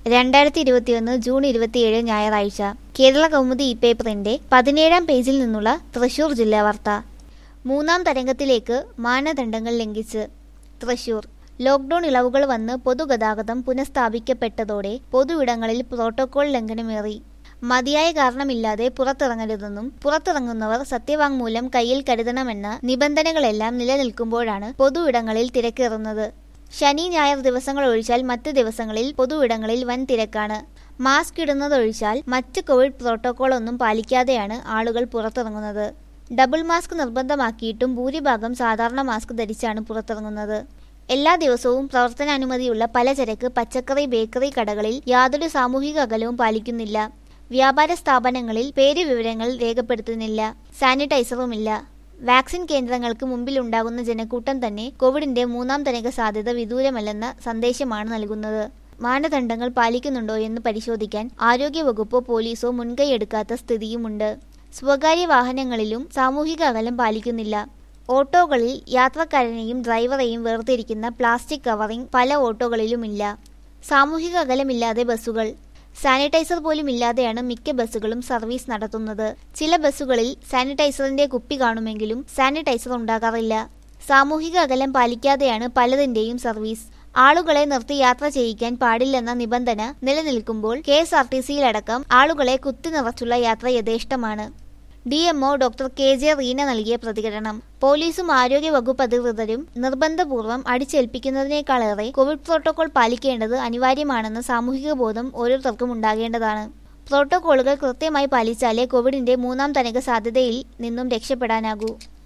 രണ്ടായിരത്തി ഇരുപത്തിയൊന്ന് ജൂൺ ഇരുപത്തിയേഴ് ഞായറാഴ്ച കേരള കൗമുദി ഇ പേപ്പറിന്റെ പതിനേഴാം പേജിൽ നിന്നുള്ള തൃശൂർ ജില്ലാ വാർത്ത മൂന്നാം തരംഗത്തിലേക്ക് മാനദണ്ഡങ്ങൾ ലംഘിച്ച് തൃശൂർ ലോക്ഡൌൺ ഇളവുകൾ വന്ന് പൊതുഗതാഗതം പുനഃസ്ഥാപിക്കപ്പെട്ടതോടെ പൊതുയിടങ്ങളിൽ പ്രോട്ടോകോൾ ലംഘനമേറി മതിയായ കാരണമില്ലാതെ പുറത്തിറങ്ങരുതെന്നും പുറത്തിറങ്ങുന്നവർ സത്യവാങ്മൂലം കയ്യിൽ കരുതണമെന്ന നിബന്ധനകളെല്ലാം നിലനിൽക്കുമ്പോഴാണ് പൊതുയിടങ്ങളിൽ തിരക്കേറുന്നത് ശനി ഞായർ ദിവസങ്ങൾ ഒഴിച്ചാൽ മറ്റ് ദിവസങ്ങളിൽ പൊതുയിടങ്ങളിൽ വൻ തിരക്കാണ് മാസ്ക് ഇടുന്നതൊഴിച്ചാൽ മറ്റ് കോവിഡ് പ്രോട്ടോകോൾ ഒന്നും പാലിക്കാതെയാണ് ആളുകൾ പുറത്തിറങ്ങുന്നത് ഡബിൾ മാസ്ക് നിർബന്ധമാക്കിയിട്ടും ഭൂരിഭാഗം സാധാരണ മാസ്ക് ധരിച്ചാണ് പുറത്തിറങ്ങുന്നത് എല്ലാ ദിവസവും പ്രവർത്തനാനുമതിയുള്ള പലചരക്ക് പച്ചക്കറി ബേക്കറി കടകളിൽ യാതൊരു സാമൂഹിക അകലവും പാലിക്കുന്നില്ല വ്യാപാര സ്ഥാപനങ്ങളിൽ പേര് വിവരങ്ങൾ രേഖപ്പെടുത്തുന്നില്ല സാനിറ്റൈസറുമില്ല വാക്സിൻ കേന്ദ്രങ്ങൾക്ക് മുമ്പിൽ ഉണ്ടാകുന്ന ജനക്കൂട്ടം തന്നെ കോവിഡിന്റെ മൂന്നാം തരംഗ സാധ്യത വിദൂരമല്ലെന്ന സന്ദേശമാണ് നൽകുന്നത് മാനദണ്ഡങ്ങൾ പാലിക്കുന്നുണ്ടോ എന്ന് പരിശോധിക്കാൻ ആരോഗ്യവകുപ്പോ പോലീസോ മുൻകൈയെടുക്കാത്ത സ്ഥിതിയുമുണ്ട് സ്വകാര്യ വാഹനങ്ങളിലും സാമൂഹിക അകലം പാലിക്കുന്നില്ല ഓട്ടോകളിൽ യാത്രക്കാരനെയും ഡ്രൈവറെയും വേർതിരിക്കുന്ന പ്ലാസ്റ്റിക് കവറിംഗ് പല ഓട്ടോകളിലുമില്ല സാമൂഹിക അകലമില്ലാതെ ബസ്സുകൾ സാനിറ്റൈസർ പോലും ഇല്ലാതെയാണ് മിക്ക ബസ്സുകളും സർവീസ് നടത്തുന്നത് ചില ബസ്സുകളിൽ സാനിറ്റൈസറിന്റെ കുപ്പി കാണുമെങ്കിലും സാനിറ്റൈസർ ഉണ്ടാകാറില്ല സാമൂഹിക അകലം പാലിക്കാതെയാണ് പലതിന്റെയും സർവീസ് ആളുകളെ നിർത്തി യാത്ര ചെയ്യിക്കാൻ പാടില്ലെന്ന നിബന്ധന നിലനിൽക്കുമ്പോൾ കെ എസ് ആർ ടി സിയിലടക്കം ആളുകളെ കുത്തി നിറച്ചുള്ള യാത്ര യഥേഷ്ടമാണ് D MO doctor K J Reena നൽകിയ പ്രതികരണം പോലീസും ആരോഗ്യ വകുപ്പ് അധികൃതരും നിർബന്ധപൂർവ്വം അടിച്ചേൽപ്പിക്കുന്നതിനേക്കാളേറെ കോവിഡ് പ്രോട്ടോകോൾ പാലിക്കേണ്ടത് അനിവാര്യമാണെന്ന സാമൂഹിക ബോധം ഓരോരുത്തർക്കും ഉണ്ടാകേണ്ടതാണ് പ്രോട്ടോകോളുകൾ കൃത്യമായി പാലിച്ചാലേ കോവിഡിന്റെ മൂന്നാം തരംഗ സാധ്യതയിൽ നിന്നും രക്ഷപ്പെടാനാകൂ